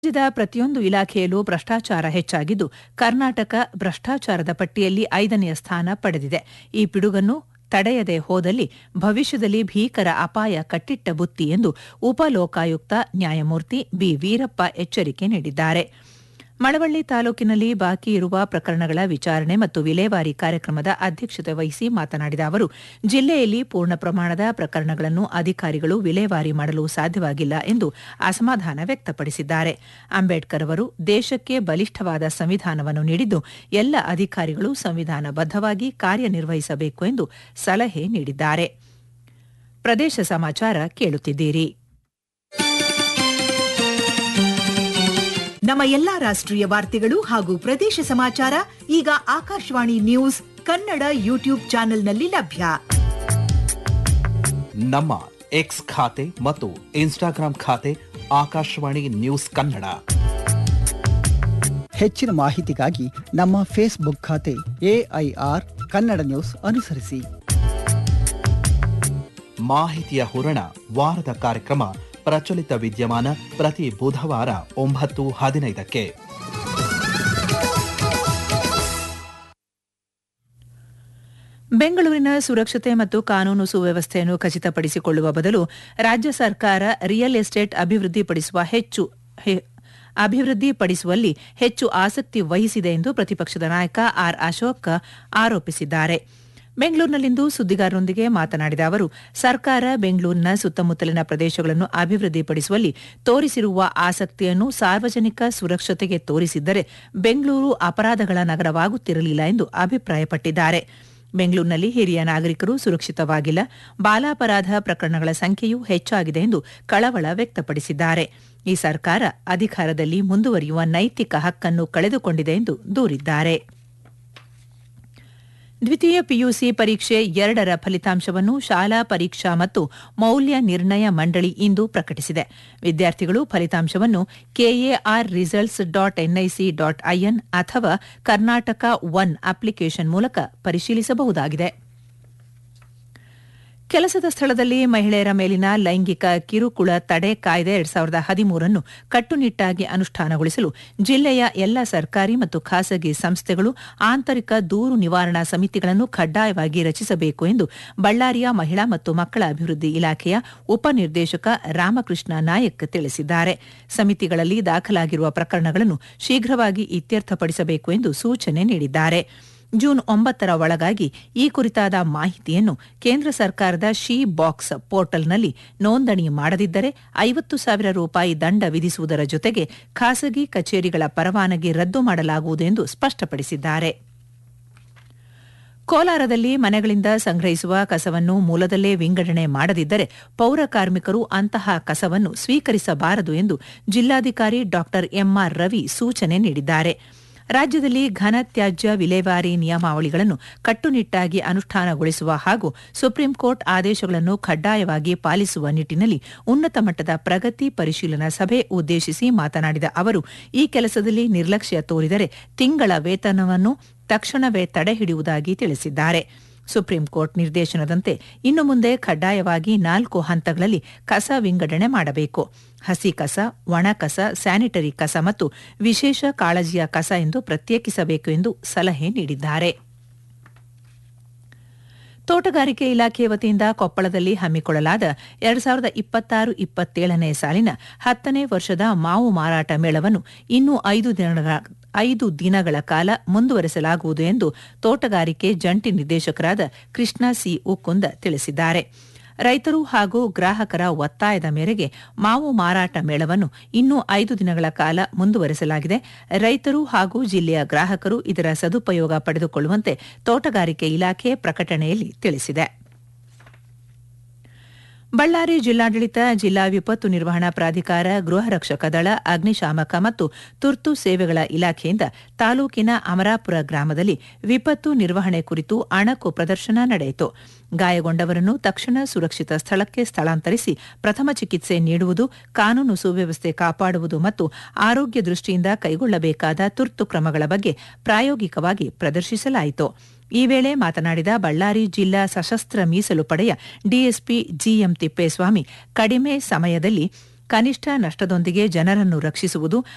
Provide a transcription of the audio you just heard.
ರಾಜ್ಯದ ಪ್ರತಿಯೊಂದು ಇಲಾಖೆಯಲ್ಲೂ ಭ್ರಷ್ಟಾಚಾರ ಹೆಚ್ಚಾಗಿದ್ದು ಕರ್ನಾಟಕ ಭ್ರಷ್ಟಾಚಾರದ ಪಟ್ಟಿಯಲ್ಲಿ ಐದನೆಯ ಸ್ಥಾನ ಪಡೆದಿದೆ ಈ ಪಿಡುಗನ್ನು ತಡೆಯದೆ ಹೋದಲ್ಲಿ ಭವಿಷ್ಯದಲ್ಲಿ ಭೀಕರ ಅಪಾಯ ಕಟ್ಟಿಟ್ಟ ಬುತ್ತಿ ಎಂದು ಉಪಲೋಕಾಯುಕ್ತ ನ್ಯಾಯಮೂರ್ತಿ ಬಿ ವೀರಪ್ಪ ಎಚ್ಚರಿಕೆ ನೀಡಿದ್ದಾರೆ ಮಳವಳ್ಳಿ ತಾಲೂಕಿನಲ್ಲಿ ಬಾಕಿ ಇರುವ ಪ್ರಕರಣಗಳ ವಿಚಾರಣೆ ಮತ್ತು ವಿಲೇವಾರಿ ಕಾರ್ಯಕ್ರಮದ ಅಧ್ಯಕ್ಷತೆ ವಹಿಸಿ ಮಾತನಾಡಿದ ಅವರು ಜಿಲ್ಲೆಯಲ್ಲಿ ಪೂರ್ಣ ಪ್ರಮಾಣದ ಪ್ರಕರಣಗಳನ್ನು ಅಧಿಕಾರಿಗಳು ವಿಲೇವಾರಿ ಮಾಡಲು ಸಾಧ್ಯವಾಗಿಲ್ಲ ಎಂದು ಅಸಮಾಧಾನ ವ್ಯಕ್ತಪಡಿಸಿದ್ದಾರೆ ಅಂಬೇಡ್ಕರ್ ಅವರು ದೇಶಕ್ಕೆ ಬಲಿಷ್ಠವಾದ ಸಂವಿಧಾನವನ್ನು ನೀಡಿದ್ದು ಎಲ್ಲ ಅಧಿಕಾರಿಗಳು ಸಂವಿಧಾನಬದ್ಧವಾಗಿ ಕಾರ್ಯನಿರ್ವಹಿಸಬೇಕು ಎಂದು ಸಲಹೆ ನೀಡಿದ್ದಾರೆ ಪ್ರದೇಶ ಸಮಾಚಾರ ಕೇಳುತ್ತಿದ್ದೀರಿ ನಮ್ಮ ಎಲ್ಲಾ ರಾಷ್ಟ್ರೀಯ ವಾರ್ತೆಗಳು ಹಾಗೂ ಪ್ರದೇಶ ಸಮಾಚಾರ ಈಗ ಆಕಾಶವಾಣಿ ನ್ಯೂಸ್ ಕನ್ನಡ ಯೂಟ್ಯೂಬ್ ಚಾನೆಲ್ನಲ್ಲಿ ಲಭ್ಯ ನಮ್ಮ ಎಕ್ಸ್ ಖಾತೆ ಮತ್ತು ಇನ್ಸ್ಟಾಗ್ರಾಂ ಖಾತೆ ಆಕಾಶವಾಣಿ ನ್ಯೂಸ್ ಕನ್ನಡ ಹೆಚ್ಚಿನ ಮಾಹಿತಿಗಾಗಿ ನಮ್ಮ ಫೇಸ್ಬುಕ್ ಖಾತೆ ಎಐಆರ್ ಕನ್ನಡ ನ್ಯೂಸ್ ಅನುಸರಿಸಿ ಮಾಹಿತಿಯ ಹೂರಣ ವಾರದ ಕಾರ್ಯಕ್ರಮ ಪ್ರಚಲಿತ ವಿದ್ಯಮಾನ ಪ್ರತಿ ಬುಧವಾರ ಒಂಬತ್ತು ಹದಿನೈದಕ್ಕೆ ಬೆಂಗಳೂರಿನ ಸುರಕ್ಷತೆ ಮತ್ತು ಕಾನೂನು ಸುವ್ಯವಸ್ಥೆಯನ್ನು ಖಚಿತಪಡಿಸಿಕೊಳ್ಳುವ ಬದಲು ರಾಜ್ಯ ಸರ್ಕಾರ ರಿಯಲ್ ಎಸ್ಟೇಟ್ ಅಭಿವೃದ್ಧಿಪಡಿಸುವ ಹೆಚ್ಚು ಹೆ- ಅಭಿವೃದ್ಧಿಪಡಿಸುವಲ್ಲಿ ಹೆಚ್ಚು ಆಸಕ್ತಿ ವಹಿಸಿದೆ ಎಂದು ಪ್ರತಿಪಕ್ಷದ ನಾಯಕ ಆರ್ ಅಶೋಕ್ ಆರೋಪಿಸಿದ್ದಾರೆ ಬೆಂಗಳೂರಿನಲ್ಲಿಂದು ಸುದ್ದಿಗಾರರೊಂದಿಗೆ ಮಾತನಾಡಿದ ಅವರು ಸರ್ಕಾರ ಬೆಂಗಳೂರಿನ ಸುತ್ತಮುತ್ತಲಿನ ಪ್ರದೇಶಗಳನ್ನು ಅಭಿವೃದ್ಧಿಪಡಿಸುವಲ್ಲಿ ತೋರಿಸಿರುವ ಆಸಕ್ತಿಯನ್ನು ಸಾರ್ವಜನಿಕ ಸುರಕ್ಷತೆಗೆ ತೋರಿಸಿದ್ದರೆ ಬೆಂಗಳೂರು ಅಪರಾಧಗಳ ನಗರವಾಗುತ್ತಿರಲಿಲ್ಲ ಎಂದು ಅಭಿಪ್ರಾಯಪಟ್ಟಿದ್ದಾರೆ ಬೆಂಗಳೂರಿನಲ್ಲಿ ಹಿರಿಯ ನಾಗರಿಕರು ಸುರಕ್ಷಿತವಾಗಿಲ್ಲ ಬಾಲಾಪರಾಧ ಪ್ರಕರಣಗಳ ಸಂಖ್ಯೆಯೂ ಹೆಚ್ಚಾಗಿದೆ ಎಂದು ಕಳವಳ ವ್ಯಕ್ತಪಡಿಸಿದ್ದಾರೆ ಈ ಸರ್ಕಾರ ಅಧಿಕಾರದಲ್ಲಿ ಮುಂದುವರಿಯುವ ನೈತಿಕ ಹಕ್ಕನ್ನು ಕಳೆದುಕೊಂಡಿದೆ ಎಂದು ದೂರಿದ್ದಾರೆ ದ್ವಿತೀಯ ಪಿಯುಸಿ ಪರೀಕ್ಷೆ ಎರಡರ ಫಲಿತಾಂಶವನ್ನು ಶಾಲಾ ಪರೀಕ್ಷಾ ಮತ್ತು ಮೌಲ್ಯ ನಿರ್ಣಯ ಮಂಡಳಿ ಇಂದು ಪ್ರಕಟಿಸಿದೆ ವಿದ್ಯಾರ್ಥಿಗಳು ಫಲಿತಾಂಶವನ್ನು KAR results dot NIC dot IN ಅಥವಾ ಕರ್ನಾಟಕ ಒನ್ ಅಪ್ಲಿಕೇಶನ್ ಮೂಲಕ ಪರಿಶೀಲಿಸಬಹುದಾಗಿದೆ ಕೆಲಸದ ಸ್ಥಳದಲ್ಲಿ ಮಹಿಳೆಯರ ಮೇಲಿನ ಲೈಂಗಿಕ ಕಿರುಕುಳ ತಡೆ ಕಾಯ್ದೆ ಎರಡ್ ಸಾವಿರದ ಹದಿಮೂರನ್ನು ಕಟ್ಟುನಿಟ್ಟಾಗಿ ಅನುಷ್ಠಾನಗೊಳಿಸಲು ಜಿಲ್ಲೆಯ ಎಲ್ಲ ಸರ್ಕಾರಿ ಮತ್ತು ಖಾಸಗಿ ಸಂಸ್ಥೆಗಳು ಆಂತರಿಕ ದೂರು ನಿವಾರಣಾ ಸಮಿತಿಗಳನ್ನು ಕಡ್ಡಾಯವಾಗಿ ರಚಿಸಬೇಕು ಎಂದು ಬಳ್ಳಾರಿಯ ಮಹಿಳಾ ಮತ್ತು ಮಕ್ಕಳ ಅಭಿವೃದ್ಧಿ ಇಲಾಖೆಯ ಉಪನಿರ್ದೇಶಕ ರಾಮಕೃಷ್ಣ ನಾಯಕ್ ತಿಳಿಸಿದ್ದಾರೆ ಸಮಿತಿಗಳಲ್ಲಿ ದಾಖಲಾಗಿರುವ ಪ್ರಕರಣಗಳನ್ನು ಶೀಘ್ರವಾಗಿ ಇತ್ಯರ್ಥಪಡಿಸಬೇಕು ಎಂದು ಸೂಚನೆ ನೀಡಿದ್ದಾರೆ ಜೂನ್ ಒಂಬತ್ತರ ಒಳಗಾಗಿ ಈ ಕುರಿತಾದ ಮಾಹಿತಿಯನ್ನು ಕೇಂದ್ರ ಸರ್ಕಾರದ ಶಿ ಬಾಕ್ಸ್ ಪೋರ್ಟಲ್ನಲ್ಲಿ ನೋಂದಣಿ ಮಾಡದಿದ್ದರೆ ಐವತ್ತು ಸಾವಿರ ರೂಪಾಯಿ ದಂಡ ವಿಧಿಸುವುದರ ಜೊತೆಗೆ ಖಾಸಗಿ ಕಚೇರಿಗಳ ಪರವಾನಗಿ ರದ್ದು ಮಾಡಲಾಗುವುದು ಎಂದು ಸ್ಪಷ್ಟಪಡಿಸಿದ್ದಾರೆ ಕೋಲಾರದಲ್ಲಿ ಮನೆಗಳಿಂದ ಸಂಗ್ರಹಿಸುವ ಕಸವನ್ನು ಮೂಲದಲ್ಲೇ ವಿಂಗಡಣೆ ಮಾಡದಿದ್ದರೆ ಪೌರ ಕಾರ್ಮಿಕರು ಅಂತಹ ಕಸವನ್ನು ಸ್ವೀಕರಿಸಬಾರದು ಎಂದು ಜಿಲ್ಲಾಧಿಕಾರಿ ಡಾ ಎಂಆರ್ ರವಿ ಸೂಚನೆ ನೀಡಿದ್ದಾರೆ ರಾಜ್ಯದಲ್ಲಿ ಘನ ತ್ಯಾಜ್ಯ ವಿಲೇವಾರಿ ನಿಯಮಾವಳಿಗಳನ್ನು ಕಟ್ಟುನಿಟ್ಟಾಗಿ ಅನುಷ್ಠಾನಗೊಳಿಸುವ ಹಾಗೂ ಸುಪ್ರೀಂ ಕೋರ್ಟ್ ಆದೇಶಗಳನ್ನು ಕಡ್ಡಾಯವಾಗಿ ಪಾಲಿಸುವ ನಿಟ್ಟಿನಲ್ಲಿ ಉನ್ನತ ಮಟ್ಟದ ಪ್ರಗತಿ ಪರಿಶೀಲನಾ ಸಭೆ ಉದ್ದೇಶಿಸಿ ಮಾತನಾಡಿದ ಅವರು ಈ ಕೆಲಸದಲ್ಲಿ ನಿರ್ಲಕ್ಷ್ಯ ತೋರಿದರೆ ತಿಂಗಳ ವೇತನವನ್ನು ತಕ್ಷಣವೇ ತಡೆಹಿಡಿಯುವುದಾಗಿ ತಿಳಿಸಿದ್ದಾರೆ ಸುಪ್ರೀಂ ಕೋರ್ಟ್ ನಿರ್ದೇಶನದಂತೆ ಇನ್ನು ಮುಂದೆ ಕಡ್ಡಾಯವಾಗಿ ನಾಲ್ಕು ಹಂತಗಳಲ್ಲಿ ಕಸ ವಿಂಗಡಣೆ ಮಾಡಬೇಕು ಹಸಿ ಕಸ ಒಣ ಕಸ ಸ್ಯಾನಿಟರಿ ಕಸ ಮತ್ತು ವಿಶೇಷ ಕಾಳಜಿಯ ಕಸ ಎಂದು ಪ್ರತ್ಯೇಕಿಸಬೇಕು ಎಂದು ಸಲಹೆ ನೀಡಿದ್ದಾರೆ ತೋಟಗಾರಿಕೆ ಇಲಾಖೆ ವತಿಯಿಂದ ಕೊಪ್ಪಳದಲ್ಲಿ ಹಮ್ಮಿಕೊಳ್ಳಲಾದ ಎರಡ್ ಸಾವಿರದ ಇಪ್ಪತ್ತಾರು ಇಪ್ಪತ್ತೇಳನೇ ಸಾಲಿನ ಹತ್ತನೇ ವರ್ಷದ ಮಾವು ಮಾರಾಟ ಮೇಳವನ್ನು ಇನ್ನೂ ಐದು ದಿನಗಳ ಐದು ದಿನಗಳ ಕಾಲ ಮುಂದುವರೆಸಲಾಗುವುದು ಎಂದು ತೋಟಗಾರಿಕೆ ಜಂಟಿ ನಿರ್ದೇಶಕರಾದ ಕೃಷ್ಣ ಸಿ ಉಕ್ಕುಂದ ತಿಳಿಸಿದ್ದಾರೆ ರೈತರು ಹಾಗೂ ಗ್ರಾಹಕರ ಒತ್ತಾಯದ ಮೇರೆಗೆ ಮಾವು ಮಾರಾಟ ಮೇಳವನ್ನು ಇನ್ನೂ ಐದು ದಿನಗಳ ಕಾಲ ಮುಂದುವರೆಸಲಾಗಿದೆ ರೈತರು ಹಾಗೂ ಜಿಲ್ಲೆಯ ಗ್ರಾಹಕರು ಇದರ ಸದುಪಯೋಗ ಪಡೆದುಕೊಳ್ಳುವಂತೆ ತೋಟಗಾರಿಕೆ ಇಲಾಖೆ ಪ್ರಕಟಣೆಯಲ್ಲಿ ತಿಳಿಸಿದೆ ಬಳ್ಳಾರಿ ಜಿಲ್ಲಾಡಳಿತ ಜಿಲ್ಲಾ ವಿಪತ್ತು ನಿರ್ವಹಣಾ ಪ್ರಾಧಿಕಾರ ಗೃಹ ರಕ್ಷಕ ದಳ ಅಗ್ನಿಶಾಮಕ ಮತ್ತು ತುರ್ತು ಸೇವೆಗಳ ಇಲಾಖೆಯಿಂದ ತಾಲೂಕಿನ ಅಮರಾಪುರ ಗ್ರಾಮದಲ್ಲಿ ವಿಪತ್ತು ನಿರ್ವಹಣೆ ಕುರಿತು ಅಣಕು ಪ್ರದರ್ಶನ ನಡೆಯಿತು ಗಾಯಗೊಂಡವರನ್ನು ತಕ್ಷಣ ಸುರಕ್ಷಿತ ಸ್ಥಳಕ್ಕೆ ಸ್ಥಳಾಂತರಿಸಿ ಪ್ರಥಮ ಚಿಕಿತ್ಸೆ ನೀಡುವುದು ಕಾನೂನು ಸುವ್ಯವಸ್ಥೆ ಕಾಪಾಡುವುದು ಮತ್ತು ಆರೋಗ್ಯ ದೃಷ್ಟಿಯಿಂದ ಕೈಗೊಳ್ಳಬೇಕಾದ ತುರ್ತು ಕ್ರಮಗಳ ಬಗ್ಗೆ ಪ್ರಾಯೋಗಿಕವಾಗಿ ಪ್ರದರ್ಶಿಸಲಾಯಿತು ಈ ವೇಳೆ ಮಾತನಾಡಿದ ಬಳ್ಳಾರಿ ಜಿಲ್ಲಾ ಸಶಸ್ತ್ರ ಮೀಸಲು ಪಡೆಯ ಡಿಎಸ್ಪಿ ಜಿಎಂ ತಿಪ್ಪೇಸ್ವಾಮಿ ಕಡಿಮೆ ಸಮಯದಲ್ಲಿ ಕನಿಷ್ಠ ನಷ್ಟದೊಂದಿಗೆ ಜನರನ್ನು ರಕ್ಷಿಸುವುದು